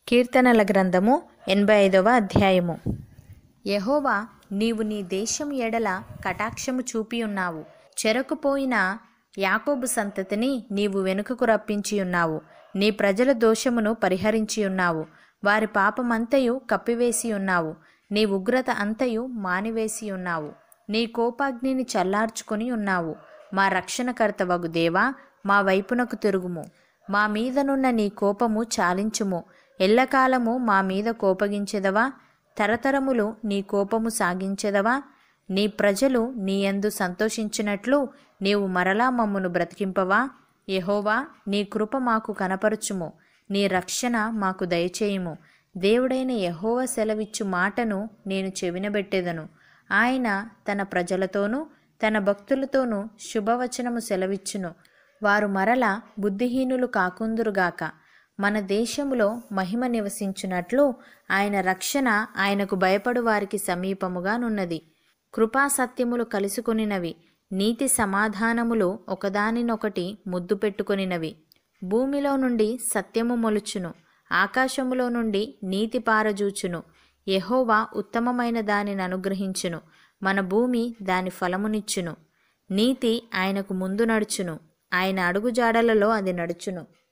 కీర్తనల గ్రంథము ఎనభై ఐదవ అధ్యాయము యహోవా నీవు నీ దేశం ఎడల కటాక్షము చూపి ఉన్నావు చెరకుపోయిన యాకోబు సంతతిని నీవు వెనుకకు రప్పించి ఉన్నావు నీ ప్రజల దోషమును పరిహరించి ఉన్నావు వారి పాపమంతయు కప్పివేసి ఉన్నావు నీ ఉగ్రత అంతయు మానివేసి ఉన్నావు నీ కోపాగ్నిని చల్లార్చుకొని ఉన్నావు మా రక్షణకర్తవగు దేవా మా వైపునకు తిరుగుము మా మీదనున్న నీ కోపము చాలించుము ఎల్లకాలము మా మీద కోపగించెదవా తరతరములు నీ కోపము సాగించెదవా నీ ప్రజలు నీ యందు సంతోషించినట్లు నీవు మరలా మమ్మును బ్రతికింపవా యెహోవా నీ కృప మాకు కనపరచుము నీ రక్షణ మాకు దయచేయుము దేవుడైన యెహోవా సెలవిచ్చు మాటను నేను చెవినబెట్టెదను ఆయన తన ప్రజలతోనూ తన భక్తులతోనూ శుభవచనము సెలవిచ్చును వారు మరల బుద్ధిహీనులు కాకుందురుగాక మన దేశములో మహిమ నివసించున్నట్లు ఆయన రక్షణ ఆయనకు భయపడు వారికి సమీపముగానున్నది కృపా సత్యములు కలుసుకొనినవి నీతి సమాధానములు ఒకదానినొకటి ముద్దు పెట్టుకొనినవి భూమిలో నుండి సత్యము మొలుచును ఆకాశములో నుండి నీతి పారజూచును యెహోవా ఉత్తమమైన దానిని అనుగ్రహించును మన భూమి దాని ఫలమునిచ్చును నీతి ఆయనకు ముందు నడుచును ఆయన అడుగుజాడలలో అది నడుచును